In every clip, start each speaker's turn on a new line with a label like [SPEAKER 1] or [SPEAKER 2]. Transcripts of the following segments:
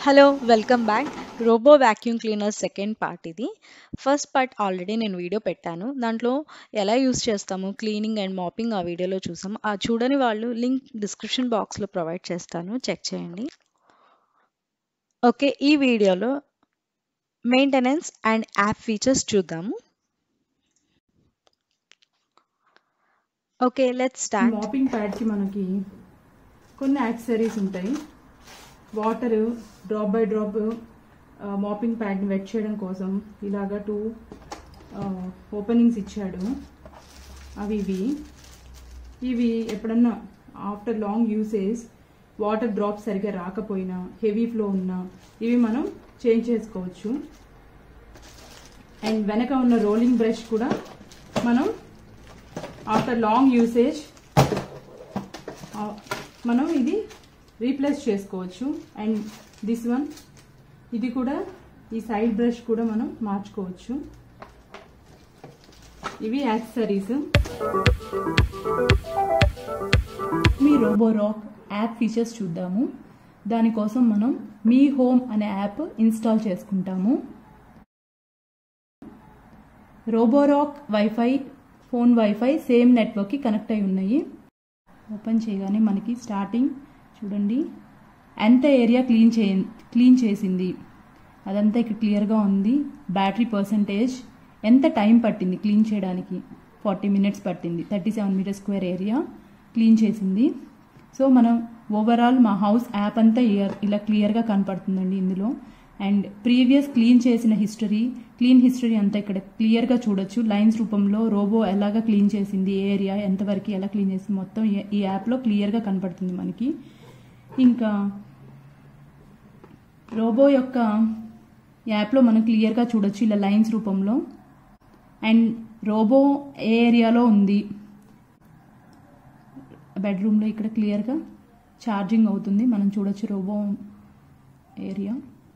[SPEAKER 1] hello welcome back robo vacuum cleaner second part ఇది first part already నేను video పెట్టాను దాంట్లో ఎలా యూస్ చేస్తాము క్లీనింగ్ అండ్ మాపింగ్ ఆ వీడియోలో చూసాం ఆ చూడని వాళ్ళు లింక్ డిస్క్రిప్షన్ బాక్స్లో ప్రొవైడ్ చేస్తాను చెక్ చేయండి ఓకే ఈ వీడియోలో మెయింటెనెన్స్ అండ్ యాప్ ఫీచర్స్ చూద్దాము ఓకే లెట్స్ స్టార్ట్
[SPEAKER 2] మాపింగ్ ప్యాడ్కి మనకి కొన్ని యాక్సెసరీస్ ఉంటాయి water drop by drop mopping ప్యాడ్ని వెట్ చేయడం కోసం ఇలాగా టూ ఓపెనింగ్స్ ఇచ్చాడు అవి ఇవి ఇవి ఎప్పుడన్నా after long usage water drop సరిగ్గా రాకపోయినా హెవీ ఫ్లో ఉన్నా ఇవి మనం చేంజ్ చేసుకోవచ్చు అండ్ వెనక ఉన్న రోలింగ్ బ్రష్ కూడా మనం ఆఫ్టర్ లాంగ్ యూసేజ్ మనం ఇది రీప్లేస్ చేసుకోవచ్చు అండ్ దిస్ వన్ ఇది కూడా ఈ సైడ్ బ్రష్ కూడా మనం మార్చుకోవచ్చు ఇవి యాక్సెసరీస్ మీ రోబోరాక్ యాప్ ఫీచర్స్ చూద్దాము దానికోసం మనం మీ హోమ్ అనే యాప్ ఇన్స్టాల్ చేసుకుంటాము Roborock wifi phone wifi same నెట్వర్క్కి కనెక్ట్ అయి ఉన్నాయి ఓపెన్ చేయగానే మనకి స్టార్టింగ్ చూడండి ఎంత ఏరియా క్లీన్ చే క్లీన్ చేసింది అదంతా ఇక్కడ క్లియర్గా ఉంది బ్యాటరీ పర్సంటేజ్ ఎంత టైం పట్టింది క్లీన్ చేయడానికి ఫార్టీ మినిట్స్ పట్టింది thirty seven meter square area clean చేసింది సో మనం ఓవరాల్ మా హౌస్ యాప్ అంతా ఇలా క్లియర్గా కనపడుతుందండి ఇందులో అండ్ ప్రీవియస్ క్లీన్ చేసిన హిస్టరీ క్లీన్ హిస్టరీ అంతా ఇక్కడ క్లియర్గా చూడొచ్చు లైన్స్ రూపంలో రోబో ఎలాగా క్లీన్ చేసింది ఏ ఏరియా ఎంతవరకు ఎలా క్లీన్ చేసింది మొత్తం ఈ యాప్లో క్లియర్గా కనపడుతుంది మనకి ఇంకా రోబో యొక్క యాప్లో మనం క్లియర్గా చూడొచ్చు ఇలా లైన్స్ రూపంలో అండ్ రోబో ఏ ఏరియాలో ఉంది బెడ్రూమ్లో ఇక్కడ క్లియర్గా ఛార్జింగ్ అవుతుంది మనం చూడొచ్చు robo area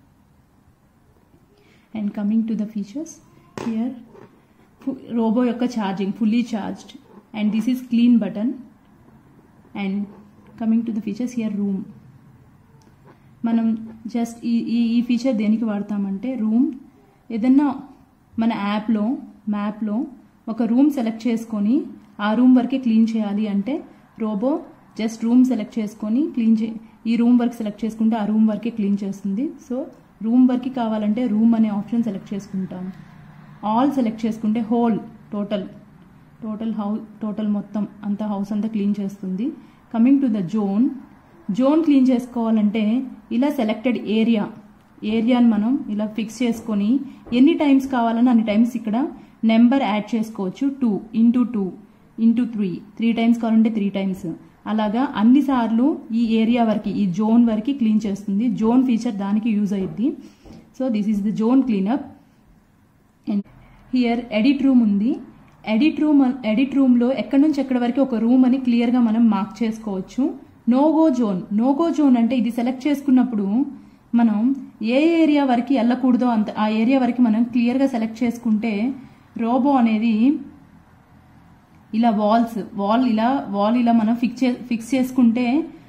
[SPEAKER 2] and coming to the features here robo యొక్క charging fully charged and this is clean button and coming to the features here room మనం జస్ట్ ఈ ఈ ఈ ఫీచర్ దేనికి వాడతామంటే రూమ్ ఏదన్నా మన యాప్లో మ్యాప్లో ఒక రూమ్ సెలెక్ట్ చేసుకొని ఆ రూమ్ వరకే క్లీన్ చేయాలి అంటే రోబో జస్ట్ రూమ్ సెలెక్ట్ చేసుకొని క్లీన్ చే ఈ రూమ్ వర్క్ సెలెక్ట్ చేసుకుంటే ఆ రూమ్ వరకే క్లీన్ చేస్తుంది సో రూమ్ వరకు కావాలంటే రూమ్ అనే ఆప్షన్ సెలెక్ట్ చేసుకుంటాం ఆల్ సెలెక్ట్ చేసుకుంటే whole total total house total మొత్తం అంతా హౌస్ అంతా క్లీన్ చేస్తుంది coming to the zone zone clean చేసుకోవాలంటే ఇలా సెలెక్టెడ్ ఏరియా ఏరియాని మనం ఇలా ఫిక్స్ చేసుకొని ఎన్ని టైమ్స్ కావాలని అన్ని టైమ్స్ ఇక్కడ నెంబర్ యాడ్ చేసుకోవచ్చు two into two into three three times కావాలంటే త్రీ టైమ్స్ అలాగా అన్నిసార్లు ఈ ఏరియా వరకు ఈ జోన్ వరకు క్లీన్ చేస్తుంది జోన్ ఫీచర్ దానికి యూజ్ అయ్యింది so this is the zone cleanup and here edit room ఉంది ఎడిట్ రూమ్ ఎడిట్ రూమ్లో ఎక్కడి నుంచి ఎక్కడి వరకు ఒక రూమ్ అని క్లియర్గా మనం మార్క్ చేసుకోవచ్చు నోగో జోన్ నోగో జోన్ అంటే ఇది సెలెక్ట్ చేసుకున్నప్పుడు మనం ఏ ఏరియా వరకు వెళ్ళకూడదో అంత ఆ ఏరియా వరకు మనం క్లియర్గా సెలెక్ట్ చేసుకుంటే రోబో అనేది ఇలా వాల్స్ వాల్ ఇలా వాల్ ఇలా మనం ఫిక్స్ ఫిక్స్ చేసుకుంటే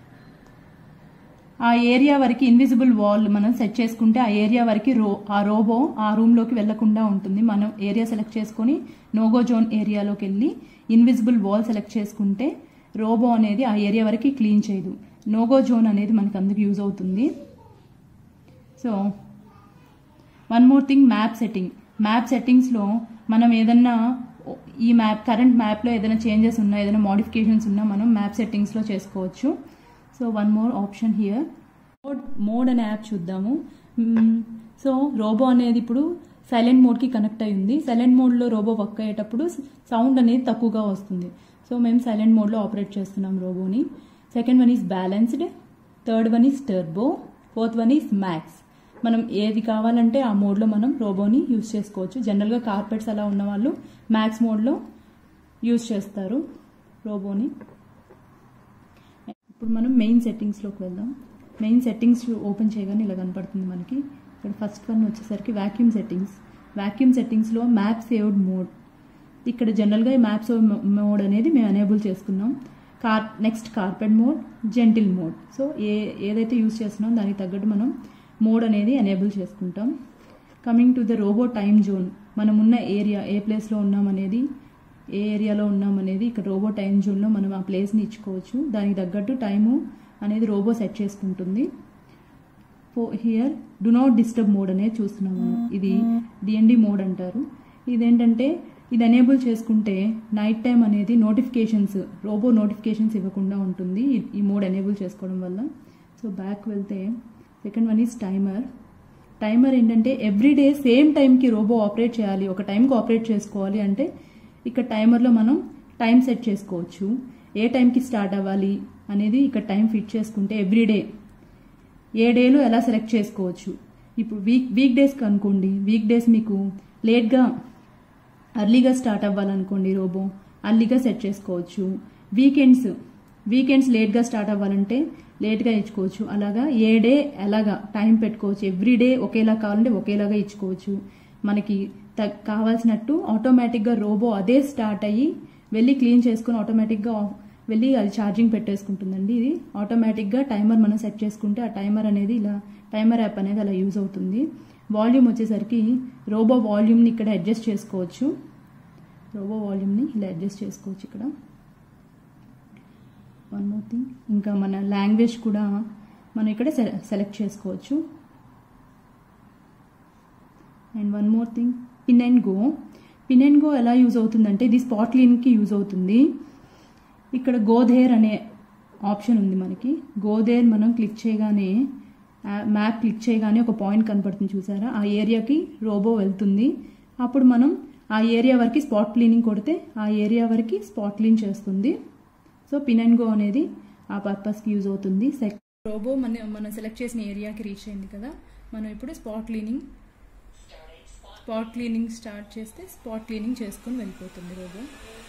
[SPEAKER 2] ఆ ఏరియా వరకు ఇన్విజిబుల్ వాల్ మనం సెట్ చేసుకుంటే ఆ ఏరియా వరకు రో ఆ రోబో ఆ రూమ్లోకి వెళ్లకుండా ఉంటుంది మనం ఏరియా సెలెక్ట్ చేసుకొని నోగో జోన్ ఏరియాలోకి వెళ్ళి ఇన్విజిబుల్ వాల్ సెలెక్ట్ చేసుకుంటే రోబో అనేది ఆ ఏరియా వరకు క్లీన్ చేయదు నోగో జోన్ అనేది మనకు అందుకు యూజ్ అవుతుంది so one more thing map setting map సెట్టింగ్స్లో మనం ఏదన్నా ఈ మ్యాప్ కరెంట్ మ్యాప్లో ఏదైనా చేంజెస్ ఉన్నా ఏదైనా మోడిఫికేషన్స్ ఉన్నా మనం మ్యాప్ సెట్టింగ్స్లో చేసుకోవచ్చు so one more option here mode mode అనే యాప్ చూద్దాము సో రోబో అనేది ఇప్పుడు సైలెంట్ మోడ్కి కనెక్ట్ అయ్యింది సైలెంట్ మోడ్లో రోబో వర్క్ అయ్యేటప్పుడు సౌండ్ అనేది తక్కువగా వస్తుంది సో మేము సైలెంట్ మోడ్లో ఆపరేట్ చేస్తున్నాం రోబోని second one is balanced third one is turbo fourth one is max మనం ఏది కావాలంటే ఆ మోడ్లో మనం రోబోని యూజ్ చేసుకోవచ్చు జనరల్గా కార్పెట్స్ అలా ఉన్న వాళ్ళు మ్యాక్స్ మోడ్లో యూజ్ చేస్తారు రోబోని ఇప్పుడు మనం మెయిన్ సెట్టింగ్స్లోకి వెళ్దాం మెయిన్ సెట్టింగ్స్ ఓపెన్ చేయగానే ఇలా కనపడుతుంది మనకి ఇక్కడ ఫస్ట్ వన్ వచ్చేసరికి వ్యాక్యూమ్ సెట్టింగ్స్ వ్యాక్యూమ్ సెట్టింగ్స్లో మ్యాప్ సేవ్డ్ మోడ్ ఇక్కడ జనరల్గా ఈ మ్యాప్ సేవ్ మోడ్ అనేది మేము ఎనేబుల్ చేసుకున్నాం car next carpet mode gentle mode so ఏ ఏదైతే యూస్ చేస్తున్నామో దానికి తగ్గట్టు మనం మోడ్ అనేది ఎనేబుల్ చేసుకుంటాం coming to the robo time zone మనం ఉన్న ఏరియా ఏ ప్లేస్లో ఉన్నాం అనేది ఏ ఏరియాలో ఉన్నాం అనేది ఇక్కడ రోబో టైం జోన్లో మనం ఆ ప్లేస్ని ఇచ్చుకోవచ్చు దానికి తగ్గట్టు టైము అనేది రోబో సెట్ చేసుకుంటుంది ఫో here do not disturb mode అనేది చూస్తున్నాం మనం ఇది డిఎన్డి మోడ్ అంటారు ఇదేంటంటే ఇది ఎనేబుల్ చేసుకుంటే నైట్ టైం అనేది నోటిఫికేషన్స్ రోబో నోటిఫికేషన్స్ ఇవ్వకుండా ఉంటుంది ఈ- ఈ మోడ్ ఎనేబుల్ చేసుకోవడం వల్ల సో బ్యాక్ వెళ్తే second one is timer timer ఏంటంటే ఎవ్రీ డే సేమ్ టైంకి రోబో ఆపరేట్ చేయాలి ఒక టైంకి ఆపరేట్ చేసుకోవాలి అంటే ఇక్కడ టైమర్లో మనం టైం సెట్ చేసుకోవచ్చు ఏ టైంకి స్టార్ట్ అవ్వాలి అనేది ఇక్కడ టైం ఫిట్ చేసుకుంటే ఎవ్రీ డే ఏ డేలో ఎలా సెలెక్ట్ చేసుకోవచ్చు ఇప్పుడు వీక్ వీక్ డేస్కి అనుకోండి వీక్ డేస్ మీకు లేట్గా అర్లీగా స్టార్ట్ అవ్వాలనుకోండి రోబో అర్లీగా సెట్ చేసుకోవచ్చు వీకెండ్స్ వీకెండ్స్ లేట్గా స్టార్ట్ అవ్వాలంటే లేట్గా ఇచ్చుకోవచ్చు అలాగా ఏ డే ఎలాగా టైం పెట్టుకోవచ్చు ఎవ్రీ డే ఒకేలా కావాలంటే ఒకేలాగా ఇచ్చుకోవచ్చు మనకి త- కావాల్సినట్టు ఆటోమేటిక్గా రోబో అదే స్టార్ట్ అయ్యి వెళ్ళి క్లీన్ చేసుకుని ఆటోమేటిక్గా ఆఫ్- వెళ్ళి అది ఛార్జింగ్ పెట్టేసుకుంటుందండి ఇది ఆటోమేటిక్గా టైమర్ మనం సెట్ చేసుకుంటే ఆ టైమర్ అనేది ఇలా టైమర్ యాప్ అనేది అలా యూజ్ అవుతుంది వాల్యూమ్ వచ్చేసరికి రోబో వాల్యూమ్ని ఇక్కడ అడ్జస్ట్ చేసుకోవచ్చు రోబో వాల్యూమ్ని ఇలా అడ్జస్ట్ చేసుకోవచ్చు ఇక్కడ వన్ మోర్ థింగ్ ఇంకా మన లాంగ్వేజ్ కూడా మనం ఇక్కడ సె- సెలెక్ట్ చేసుకోవచ్చు and one more thing pin and go pin and go ఎలా యూజ్ అవుతుందంటే ఇది స్పాట్ క్లీన్కి యూజ్ అవుతుంది ఇక్కడ గోధేర్ అనే ఆప్షన్ ఉంది మనకి గోధేర్ మనం క్లిక్ చేయగానే మ్యాప్ క్లిక్ చేయగానే ఒక పాయింట్ కనపడుతుంది చూసారా ఆ ఏరియాకి రోబో వెళ్తుంది అప్పుడు మనం ఆ ఏరియా వరకు స్పాట్ క్లీనింగ్ కొడితే ఆ ఏరియా వరకు స్పాట్ క్లీన్ చేస్తుంది సో పిన్ అండ్ గో అనేది ఆ పర్పస్కి యూజ్ అవుతుంది సెక్ రోబో మన మనం సెలెక్ట్ చేసిన ఏరియాకి రీచ్ అయింది కదా మనం ఇప్పుడు spot cleaning spot cleaning start చేస్తే స్పాట్ క్లీనింగ్ చేసుకొని వెళ్ళిపోతుంది రోబో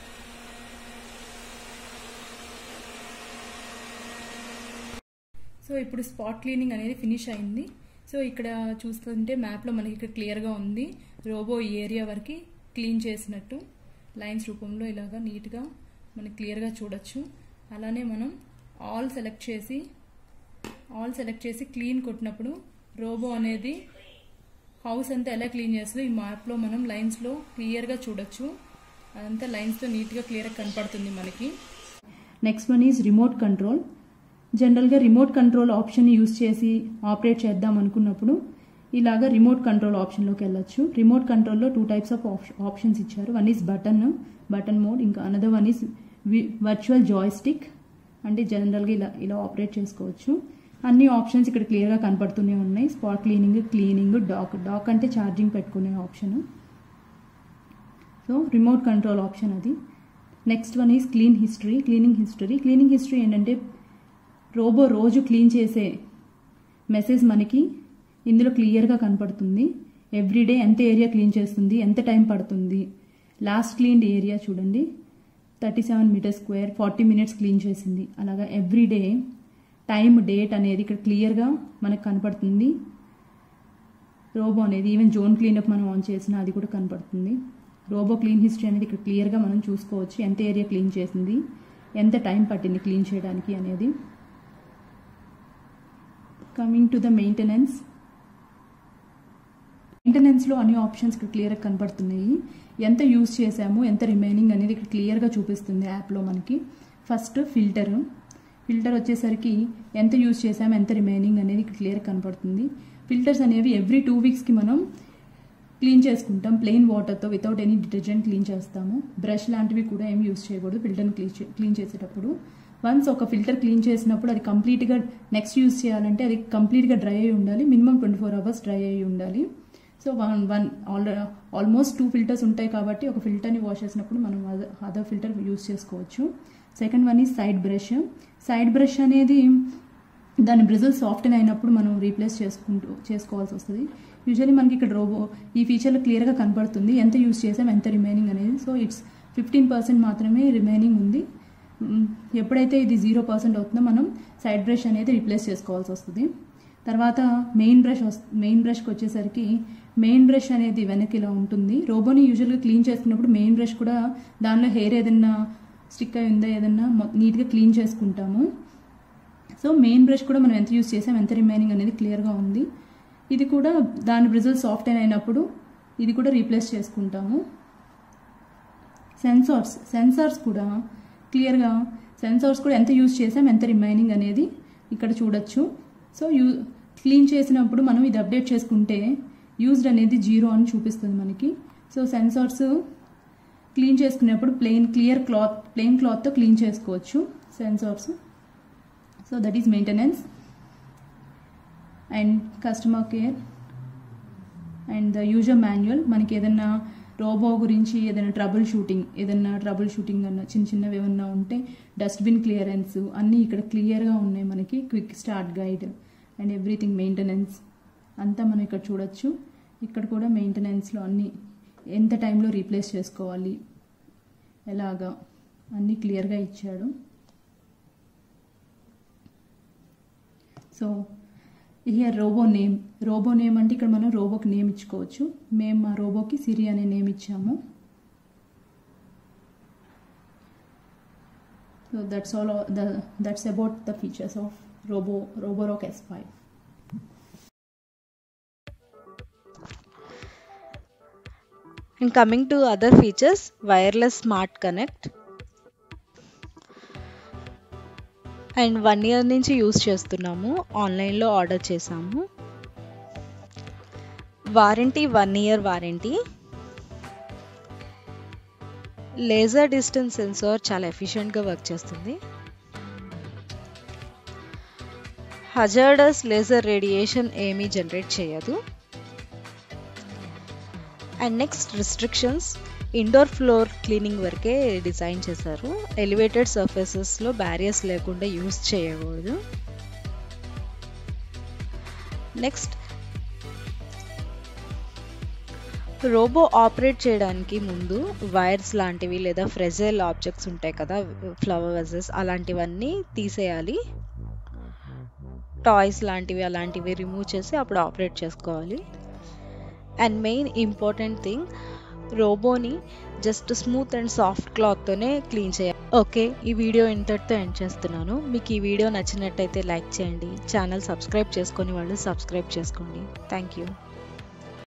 [SPEAKER 2] సో ఇప్పుడు స్పాట్ క్లీనింగ్ అనేది ఫినిష్ అయింది సో ఇక్కడ చూస్తుంటే మ్యాప్లో మనకి ఇక్కడ క్లియర్గా ఉంది రోబో ఈ ఏరియా వరకు క్లీన్ చేసినట్టు లైన్స్ రూపంలో ఇలాగా నీట్గా మనకి క్లియర్గా చూడొచ్చు అలానే మనం ఆల్ సెలెక్ట్ చేసి ఆల్ సెలెక్ట్ చేసి క్లీన్ కొట్టినప్పుడు రోబో అనేది హౌస్ అంతా ఎలా క్లీన్ చేస్తుందో ఈ మ్యాప్లో మనం లైన్స్లో క్లియర్గా చూడొచ్చు అదంతా లైన్స్తో నీట్గా క్లియర్గా కనపడుతుంది మనకి next one is remote control జనరల్గా రిమోట్ కంట్రోల్ ఆప్షన్ యూస్ చేసి ఆపరేట్ చేద్దాం అనుకున్నప్పుడు ఇలాగా రిమోట్ కంట్రోల్ ఆప్షన్లోకి వెళ్ళొచ్చు రిమోట్ కంట్రోల్లో టూ టైప్స్ ఆఫ్ ఆప్షన్స్ ఇచ్చారు one is button button mode ఇంకా another one is virtual joystick అంటే జనరల్గా ఇలా ఇలా ఆపరేట్ చేసుకోవచ్చు అన్ని ఆప్షన్స్ ఇక్కడ క్లియర్గా కనపడుతూనే ఉన్నాయి spot cleaning cleaning dock dock అంటే ఛార్జింగ్ పెట్టుకునే option so remote control option అది next one is clean history cleaning history cleaning history ఏంటంటే రోబో రోజు క్లీన్ చేసే మెసేజ్ మనకి ఇందులో క్లియర్గా కనపడుతుంది ఎవ్రీడే ఎంత ఏరియా క్లీన్ చేస్తుంది ఎంత టైం పడుతుంది లాస్ట్ క్లీన్డ్ ఏరియా చూడండి thirty seven meter square forty minutes clean చేసింది అలాగా ఎవ్రీడే టైం డేట్ అనేది ఇక్కడ క్లియర్గా మనకు కనపడుతుంది రోబో అనేది ఈవెన్ జోన్ క్లీనప్ మనం ఆన్ చేసినా అది కూడా కనపడుతుంది రోబో క్లీన్ హిస్టరీ అనేది ఇక్కడ క్లియర్గా మనం చూసుకోవచ్చు ఎంత ఏరియా క్లీన్ చేసింది ఎంత టైం పట్టింది క్లీన్ చేయడానికి అనేది కమింగ్ టు ద మెయింటెనెన్స్ మెయింటెనెన్స్లో అన్ని ఆప్షన్స్ ఇక్కడ క్లియర్గా కనపడుతున్నాయి ఎంత యూజ్ చేసాము ఎంత రిమైనింగ్ అనేది ఇక్కడ క్లియర్గా చూపిస్తుంది యాప్లో మనకి ఫస్ట్ ఫిల్టర్ ఫిల్టర్ వచ్చేసరికి ఎంత యూజ్ చేసాము ఎంత రిమైనింగ్ అనేది ఇక్కడ క్లియర్గా కనపడుతుంది ఫిల్టర్స్ అనేవి ఎవ్రీ టూ వీక్స్కి మనం క్లీన్ చేసుకుంటాం ప్లెయిన్ వాటర్తో వితౌట్ ఎనీ డిటర్జెంట్ క్లీన్ చేస్తాము బ్రష్ లాంటివి కూడా ఏం యూస్ చేయకూడదు ఫిల్టర్ని క్లీన్ క్లీన్ చేసేటప్పుడు వన్స్ ఒక ఫిల్టర్ క్లీన్ చేసినప్పుడు అది కంప్లీట్గా నెక్స్ట్ యూస్ చేయాలంటే అది కంప్లీట్గా డ్రై అయి ఉండాలి minimum twenty four hours dry అయి ఉండాలి so one one all almost two filters ఉంటాయి కాబట్టి ఒక ఫిల్టర్ని వాష్ చేసినప్పుడు మనం అదర్ ఫిల్టర్ యూస్ చేసుకోవచ్చు సెకండ్ వన్ ఈ సైడ్ బ్రష్ సైడ్ బ్రష్ అనేది దాని బ్రిజల్ సాఫ్ట్గా అయినప్పుడు మనం రీప్లేస్ చేసుకుంటూ చేసుకోవాల్సి వస్తుంది యూజువల్లీ మనకి ఇక్కడ రోబో ఈ ఫీచర్లో క్లియర్గా కనపడుతుంది ఎంత యూస్ చేసాం ఎంత రిమైనింగ్ అనేది సో ఇట్స్ ఫిఫ్టీన్ పర్సెంట్ మాత్రమే రిమైనింగ్ ఉంది మ్, ఎప్పుడైతే ఇది జీరో పర్సెంట్ అవుతుందో మనం సైడ్ బ్రష్ అనేది రీప్లేస్ చేసుకోవాల్సి వస్తుంది తర్వాత మెయిన్ బ్రష్ మెయిన్ బ్రష్కి వచ్చేసరికి మెయిన్ బ్రష్ అనేది వెనక్కి ఇలా ఉంటుంది రోబోని యూజువల్గా క్లీన్ చేసుకున్నప్పుడు మెయిన్ బ్రష్ కూడా దానిలో హెయిర్ ఏదన్నా స్టిక్ అయి ఉందా ఏదన్నా నీట్గా క్లీన్ చేసుకుంటాము సో మెయిన్ బ్రష్ కూడా మనం ఎంత యూస్ చేసాం ఎంత రిమైనింగ్ అనేది క్లియర్గా ఉంది ఇది కూడా దాని బ్రిజిల్ సాఫ్ట్ అయినప్పుడు ఇది కూడా రీప్లేస్ చేసుకుంటాము సెన్సార్స్ సెన్సార్స్ కూడా క్లియర్గా సెన్సార్స్ కూడా ఎంత యూజ్ చేసాం ఎంత రిమైనింగ్ అనేది ఇక్కడ చూడొచ్చు సో యూ క్లీన్ చేసినప్పుడు మనం ఇది అప్డేట్ చేసుకుంటే యూజ్డ్ అనేది జీరో అని చూపిస్తుంది మనకి సో సెన్సార్స్ క్లీన్ చేసుకునేప్పుడు ప్లెయిన్ క్లియర్ క్లాత్ ప్లెయిన్ క్లాత్తో క్లీన్ చేసుకోవచ్చు sensors so that is maintenance and customer care and the user manual మనకి ఏదైనా రోబో గురించి ఏదైనా ట్రబుల్ షూటింగ్ ఏదైనా ట్రబుల్ షూటింగ్ అన్న చిన్న చిన్నవి ఏమన్నా ఉంటే డస్ట్బిన్ క్లియరెన్స్ అన్నీ ఇక్కడ క్లియర్గా ఉన్నాయి మనకి quick start guide and everything maintenance అంతా మనం ఇక్కడ చూడొచ్చు ఇక్కడ కూడా మెయింటెనెన్స్లో అన్నీ ఎంత టైంలో రీప్లేస్ చేసుకోవాలి ఎలాగా అన్నీ క్లియర్గా ఇచ్చాడు so here robo name robo name అంటే ఇక్కడ మనం రోబోకి నేమ్ ఇచ్చుకోవచ్చు మేము మా రోబోకి సిరి అనే నేమ్ ఇచ్చాము so that's all the that's about the features of robo Roborock S five
[SPEAKER 1] and coming to other features wireless smart connect and one year నుంచి use చేస్తున్నాము ఆన్లైన్లో ఆర్డర్ చేసాము warranty one year warranty laser distance sensor చాలా ఎఫిషియెంట్గా work చేస్తుంది hazardous laser radiation ఏమీ generate చేయదు and next restrictions indoor floor cleaning వరకే డిజైన్ చేశారు ఎలివేటెడ్ సర్ఫేసెస్లో బ్యారియర్స్ లేకుండా యూస్ చేయకూడదు నెక్స్ట్ రోబో ఆపరేట్ చేయడానికి ముందు వైర్స్ లాంటివి లేదా ఫ్రెజైల్ ఆబ్జెక్ట్స్ ఉంటాయి కదా ఫ్లవర్ వెజెస్ అలాంటివన్నీ తీసేయాలి టాయ్స్ లాంటివి అలాంటివి రిమూవ్ చేసి అప్పుడు ఆపరేట్ చేసుకోవాలి అండ్ మెయిన్ ఇంపార్టెంట్ థింగ్ రోబోని జస్ట్ స్మూత్ అండ్ సాఫ్ట్ క్లాత్తోనే క్లీన్ చేయాలి ఓకే ఈ వీడియో ఇంతటితో ఎండ్ చేస్తున్నాను మీకు ఈ వీడియో నచ్చినట్టయితే లైక్ చేయండి ఛానల్ సబ్స్క్రైబ్ చేసుకొని వాళ్ళు సబ్స్క్రైబ్ చేసుకోండి థ్యాంక్ యూ